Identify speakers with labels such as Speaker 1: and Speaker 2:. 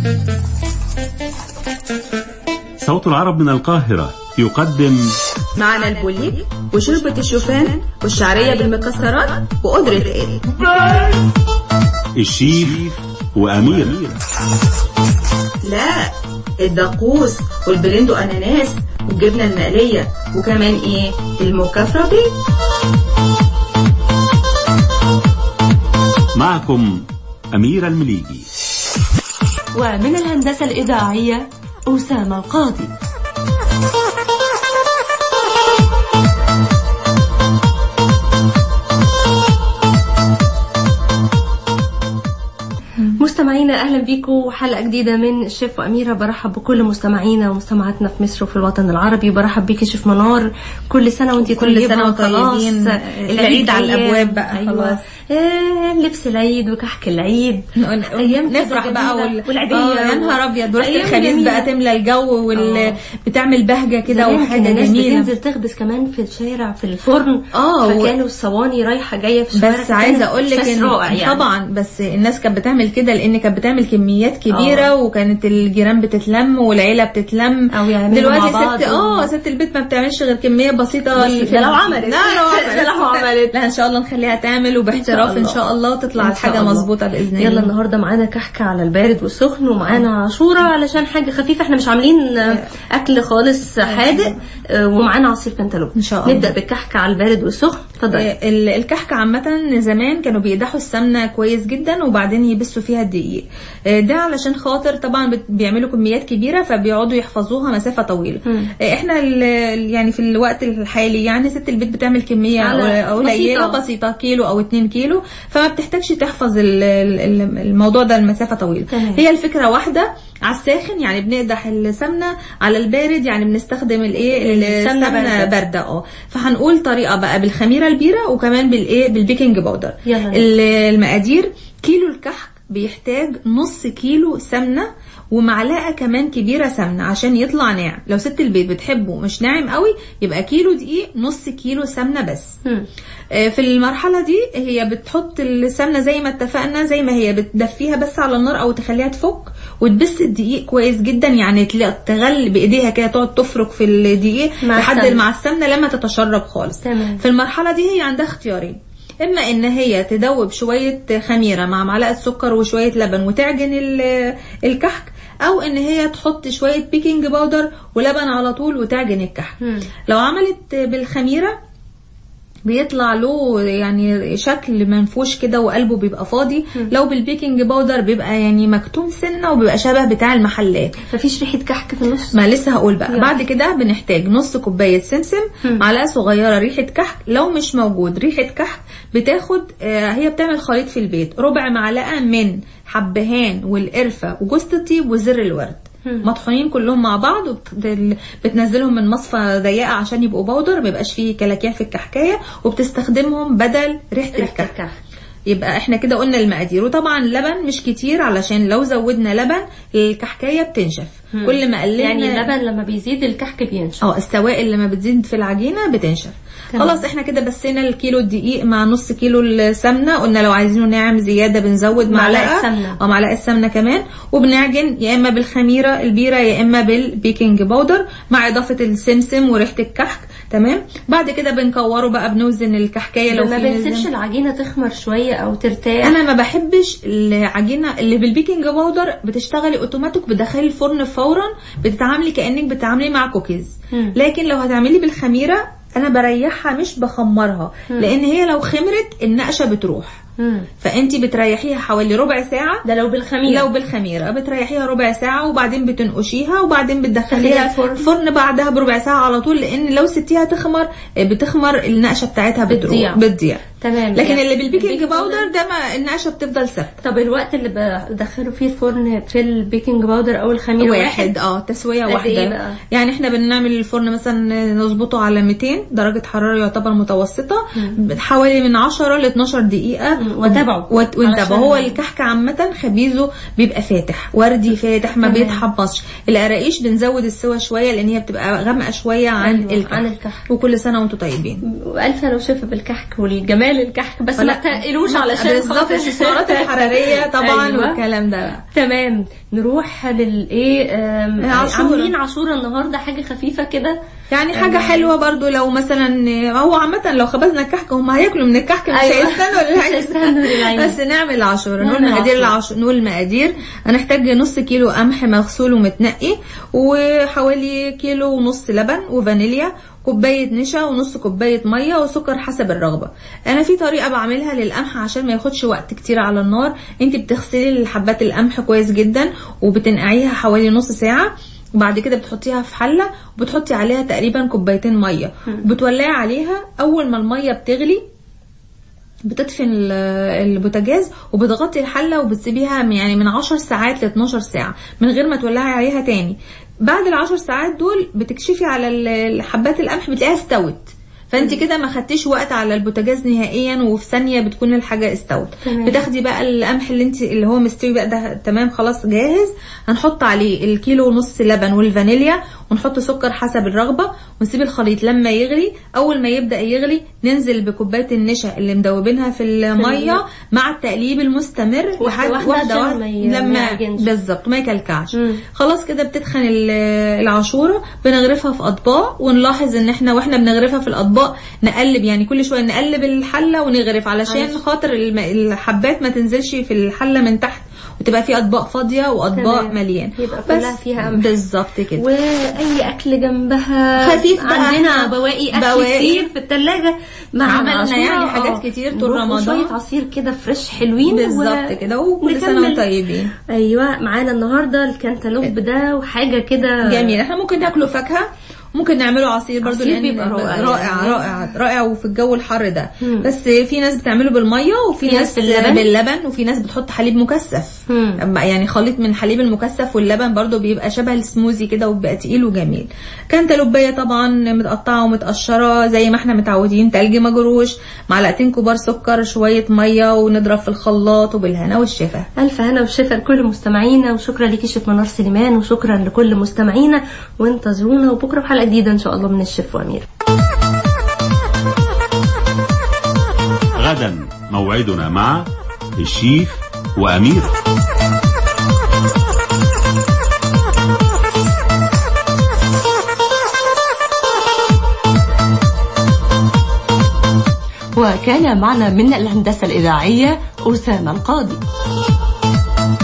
Speaker 1: صوت العرب من القاهرة يقدم
Speaker 2: معنا البوليب وشوربة الشوفان والشعرية بالمكسرات وقدرة ايه
Speaker 1: الشيف وأمير
Speaker 2: لا الدقوس والبلندو اناناس والجبنة المقلية وكمان ايه المكافرة بيه
Speaker 1: معكم أمير المليجي
Speaker 3: ومن الهندسة الإذاعية أسامة القاضي مستمعينا اهلا بيكم حلقه جديده من الشيف واميره برحب بكل مستمعينا ومستمعاتنا في مصر وفي الوطن العربي برحب بيكي شيف منار كل سنه وانت
Speaker 4: كل سنة وطيبين. العيد على الأبواب بقى
Speaker 3: أيوة.
Speaker 4: خلاص.
Speaker 3: آه لبس العيد وكحك العيد أيام كده
Speaker 4: نفرح بقى
Speaker 3: جميلة.
Speaker 4: وال...
Speaker 3: والعيدية
Speaker 4: آه، يا نهار ابيض وريحه
Speaker 3: أيام
Speaker 4: الخميس
Speaker 3: جميلة.
Speaker 4: بقى تملى الجو وال...
Speaker 3: آه.
Speaker 4: بتعمل بهجه كده
Speaker 3: زمان كان
Speaker 4: وحاجه
Speaker 3: الناس
Speaker 4: جميله
Speaker 3: بتنزل تخبز كمان في الشارع في الفرن
Speaker 4: آه، و-
Speaker 3: فكانوا الصواني رايحه جايه في الشارع
Speaker 4: بس عايزه اقول لك
Speaker 3: إحساس
Speaker 4: ان
Speaker 3: رائع يعني.
Speaker 4: طبعا بس الناس كانت بتعمل كده لان كانت بتعمل كميات كبيره
Speaker 3: آه.
Speaker 4: وكانت الجيران بتتلم والعيله بتتلم
Speaker 3: أو يعملوا
Speaker 4: دلوقتي
Speaker 3: مع بعض
Speaker 4: ست
Speaker 3: و-
Speaker 4: اه ست البيت ما بتعملش غير كميه بسيطه
Speaker 3: بس
Speaker 4: في
Speaker 3: ده لو عملت.
Speaker 4: لا لو عملت
Speaker 3: ده لو عملت.
Speaker 4: لا ان شاء الله نخليها تعمل وباحتراف ان
Speaker 3: الله.
Speaker 4: شاء الله وتطلع
Speaker 3: إن شاء
Speaker 4: الحاجه
Speaker 3: الله.
Speaker 4: مظبوطه باذن الله
Speaker 3: يلا النهارده معانا كحكه على البارد والسخن ومعانا عاشوره علشان حاجه خفيفه احنا مش عاملين آه، اكل خالص حادق آه، ومعانا عصير كنتالوب
Speaker 4: إن شاء الله.
Speaker 3: نبدا بالكحكه على البارد والسخن اتفضلي
Speaker 4: ال- الكحك عامة زمان كانوا بيقدحوا السمنة كويس جدا وبعدين يبسوا فيها الدقيق آه، ده علشان خاطر طبعا بت- بيعملوا كميات كبيرة فبيقعدوا يحفظوها مسافة طويلة
Speaker 3: مم.
Speaker 4: آه، احنا ال- ال- يعني في الوقت الحالي يعني ست البيت بتعمل كمية
Speaker 3: على-
Speaker 4: قليلة
Speaker 3: بسيطة.
Speaker 4: بسيطة كيلو او اتنين كيلو فما بتحتاجش تحفظ ال- ال- الموضوع ده لمسافة طويلة
Speaker 3: تمام.
Speaker 4: هي الفكرة واحدة على الساخن يعني بنقدح السمنة على البارد يعني بنستخدم الايه
Speaker 3: السمنة
Speaker 4: السمنة
Speaker 3: باردة.
Speaker 4: بارده اه فهنقول طريقه بقى بالخميره البيره وكمان بالايه بالبيكنج باودر
Speaker 3: يلا.
Speaker 4: ال- المقادير كيلو الكحك بيحتاج نص كيلو سمنه ومعلقه كمان كبيره سمنه عشان يطلع ناعم لو ست البيت بتحبه مش ناعم قوي يبقى كيلو دقيق نص كيلو سمنه بس
Speaker 3: مم.
Speaker 4: آه، في المرحلة دي هي بتحط السمنة زي ما اتفقنا زي ما هي بتدفيها بس على النار او تخليها تفك وتبس الدقيق كويس جدا يعني تلا- تغل بايديها كده تقعد تفرك في الدقيق
Speaker 3: مع
Speaker 4: لحد
Speaker 3: السمنة.
Speaker 4: مع السمنة لما تتشرب خالص
Speaker 3: تمام.
Speaker 4: في المرحلة دي هي عندها اختيارين اما ان هي تدوب شوية خميرة مع معلقة سكر وشوية لبن وتعجن ال- الكحك او ان هي تحط شوية بيكنج باودر ولبن على طول وتعجن الكحك
Speaker 3: مم.
Speaker 4: لو عملت بالخميرة بيطلع له يعني شكل منفوش كده وقلبه بيبقى فاضي لو بالبيكنج باودر بيبقى يعني مكتوم سنه وبيبقى شبه بتاع المحلات
Speaker 3: مفيش ريحه كحك في النص
Speaker 4: ما لسه هقول بقى
Speaker 3: يلا.
Speaker 4: بعد كده بنحتاج نص كوبايه سمسم
Speaker 3: مم.
Speaker 4: معلقه صغيره ريحه كحك لو مش موجود ريحه كحك بتاخد آه، هي بتعمل خليط في البيت ربع معلقه من حبهان والقرفه وجوز الطيب وزر الورد
Speaker 3: مم.
Speaker 4: مطحونين كلهم مع بعض وبتنزلهم من مصفى ضيقه عشان يبقوا بودر ما يبقاش فيه كلاكيع في الكحكايه وبتستخدمهم بدل ريحه
Speaker 3: ريحه
Speaker 4: الكحك
Speaker 3: الكحك
Speaker 4: يبقى احنا كده قلنا المقادير وطبعا لبن مش كتير علشان لو زودنا لبن الكحكايه بتنشف
Speaker 3: مم.
Speaker 4: كل ما قللنا
Speaker 3: يعني اللبن لما بيزيد الكحك بينشف
Speaker 4: اه السوائل لما بتزيد في العجينه بتنشف
Speaker 3: تمام.
Speaker 4: خلاص احنا كده بسينا الكيلو الدقيق مع نص كيلو السمنه قلنا لو عايزينه ناعم زياده بنزود
Speaker 3: معلقة
Speaker 4: معلقه
Speaker 3: سمنة.
Speaker 4: اه معلقه سمنه كمان وبنعجن يا اما بالخميره البيره يا اما بالبيكنج باودر مع اضافه السمسم وريحه الكحك تمام بعد كده بنكوره بقى بنوزن الكحكايه لو
Speaker 3: ما
Speaker 4: في
Speaker 3: بنسيبش
Speaker 4: ميزان.
Speaker 3: العجينه تخمر شويه او ترتاح
Speaker 4: انا ما بحبش العجينه اللي بالبيكنج باودر بتشتغلي اوتوماتيك بتدخلي الفرن فورا بتتعاملي كانك بتتعاملي مع كوكيز
Speaker 3: مم.
Speaker 4: لكن لو هتعملي بالخميره انا بريحها مش بخمرها لان هي لو خمرت النقشه بتروح
Speaker 3: مم.
Speaker 4: فانت بتريحيها حوالي ربع ساعه
Speaker 3: ده لو بالخميره
Speaker 4: لو بالخميره بتريحيها ربع ساعه وبعدين بتنقشيها وبعدين
Speaker 3: تدخليها
Speaker 4: بتدخليها
Speaker 3: الفرن.
Speaker 4: الفرن بعدها بربع ساعه على طول لان لو سبتيها تخمر بتخمر النقشه بتاعتها بتروح
Speaker 3: بتضيع.
Speaker 4: بتضيع
Speaker 3: تمام
Speaker 4: لكن
Speaker 3: يعني
Speaker 4: اللي بالبيكنج
Speaker 3: البيكنج
Speaker 4: باودر ده ما النقشه بتفضل ثابته
Speaker 3: طب الوقت اللي بدخله فيه الفرن في البيكنج باودر او الخميره
Speaker 4: واحد اه تسويه
Speaker 3: قد
Speaker 4: واحده
Speaker 3: إيه بقى؟
Speaker 4: يعني احنا بنعمل الفرن مثلا نظبطه على 200 درجه حراره يعتبر متوسطه حوالي من 10 ل 12 دقيقه
Speaker 3: مم. واتابعه.
Speaker 4: وت- ونتابعه
Speaker 3: علشان-
Speaker 4: هو الكحك عامه خبيزه بيبقى فاتح وردي فاتح ما
Speaker 3: تمام.
Speaker 4: بيتحمصش القراقيش بنزود السوا شويه لان هي بتبقى غامقه شويه عن
Speaker 3: أيوة،
Speaker 4: الكحك
Speaker 3: عن الكحك.
Speaker 4: وكل سنه وانتم طيبين
Speaker 3: والف انا وشفا بالكحك والجمال الكحك بس ما
Speaker 4: لا.
Speaker 3: تقلوش علشان
Speaker 4: بالظبط
Speaker 3: خاطر-
Speaker 4: السعرات الحراريه طبعا
Speaker 3: أيوة.
Speaker 4: والكلام ده
Speaker 3: تمام نروح للايه آم،
Speaker 4: عاشورة.
Speaker 3: عاملين عاشوره النهارده حاجه خفيفه كده
Speaker 4: يعني حاجة حلوة برضو لو مثلا هو عامة لو خبزنا الكحك هم هياكلوا من الكحك مش
Speaker 3: أيوة.
Speaker 4: هيستنوا
Speaker 3: مش هيستنوا للعيد.
Speaker 4: بس نعمل عاشورة نقول
Speaker 3: نعمل
Speaker 4: مقادير
Speaker 3: عاشورة.
Speaker 4: العاشورة نقول المقادير هنحتاج نص كيلو قمح مغسول ومتنقي وحوالي كيلو ونص لبن وفانيليا كوباية نشا ونص كوباية مية وسكر حسب الرغبة انا في طريقة بعملها للقمح عشان ما ياخدش وقت كتير على النار انت بتغسلي حبات القمح كويس جدا وبتنقعيها حوالي نص ساعة وبعد كده بتحطيها في حله وبتحطي عليها تقريبا كوبايتين ميه وبتولعي عليها اول ما الميه بتغلي بتطفي ال- البوتاجاز وبتغطي الحله وبتسيبيها من- يعني من 10 ساعات ل 12 ساعه من غير ما تولعي عليها تاني بعد العشر ساعات دول بتكشفي على ال- حبات القمح بتلاقيها استوت فانت كده ما خدتيش وقت على البوتاجاز نهائيا وفي ثانيه بتكون الحاجه استوت
Speaker 3: تمام.
Speaker 4: بتاخدي بقى القمح اللي انت اللي هو مستوي بقى ده تمام خلاص جاهز هنحط عليه الكيلو ونص لبن والفانيليا ونحط سكر حسب الرغبه ونسيب الخليط لما يغلي اول ما يبدا يغلي ننزل بكوبايه النشا اللي مدوبينها في الميه مع التقليب المستمر
Speaker 3: واحدة
Speaker 4: لحد
Speaker 3: واحدة عشان
Speaker 4: واحده
Speaker 3: ما ي- ما
Speaker 4: لما
Speaker 3: يعجنش.
Speaker 4: بالظبط ما يكلكعش
Speaker 3: مم.
Speaker 4: خلاص كده بتتخن ال- العاشوره بنغرفها في اطباق ونلاحظ ان احنا واحنا بنغرفها في الاطباق نقلب يعني كل شويه نقلب الحله ونغرف علشان
Speaker 3: علشان-
Speaker 4: خاطر الم- الحبات ما تنزلش في الحله من تحت وتبقى في اطباق فاضيه واطباق
Speaker 3: تمام.
Speaker 4: مليان
Speaker 3: يبقى كلها فيها قمح.
Speaker 4: بالظبط كده
Speaker 3: واي اكل جنبها
Speaker 4: خفيف بقى
Speaker 3: عندنا
Speaker 4: احنا
Speaker 3: بواقي اكل
Speaker 4: بواقي.
Speaker 3: كتير في الثلاجه مع
Speaker 4: عملنا
Speaker 3: العاشورة.
Speaker 4: يعني حاجات
Speaker 3: آه.
Speaker 4: كتير طول
Speaker 3: نروح
Speaker 4: رمضان.
Speaker 3: وشويه عصير كده فريش حلوين
Speaker 4: بالظبط كده وكل سنه وانتم
Speaker 3: نكمل.
Speaker 4: طيبين
Speaker 3: ايوه معانا النهارده الكنتالوب ده وحاجه كده
Speaker 4: جميل احنا ممكن ناكله فاكهه ممكن نعمله عصير برضو
Speaker 3: عصير
Speaker 4: لان
Speaker 3: بيبقى رائع
Speaker 4: رائع
Speaker 3: يعني.
Speaker 4: رائع رائع وفي الجو الحر ده
Speaker 3: مم.
Speaker 4: بس في ناس بتعمله بالميه وفي
Speaker 3: في
Speaker 4: ناس
Speaker 3: ناس باللبن.
Speaker 4: باللبن وفي ناس بتحط حليب مكثف
Speaker 3: مم.
Speaker 4: أما يعني خليط من حليب المكثف واللبن برضو بيبقى شبه السموزي كده وبيبقى تقيل وجميل كانتالوبيه طبعا متقطعه ومتقشره زي ما احنا متعودين تلج مجروش معلقتين كبار سكر شويه ميه ونضرب في الخلاط وبالهنا والشفا
Speaker 3: ألف هنا وشفا لكل مستمعينا وشكرا لك شيف منار سليمان وشكرا لكل مستمعينا وانتظرونا وبكرة بحلقة جديدة إن شاء الله من الشيف وأمير
Speaker 1: غدا موعدنا مع الشيف وأمير
Speaker 5: وكان معنا من الهندسة الإذاعية أسامة القاضي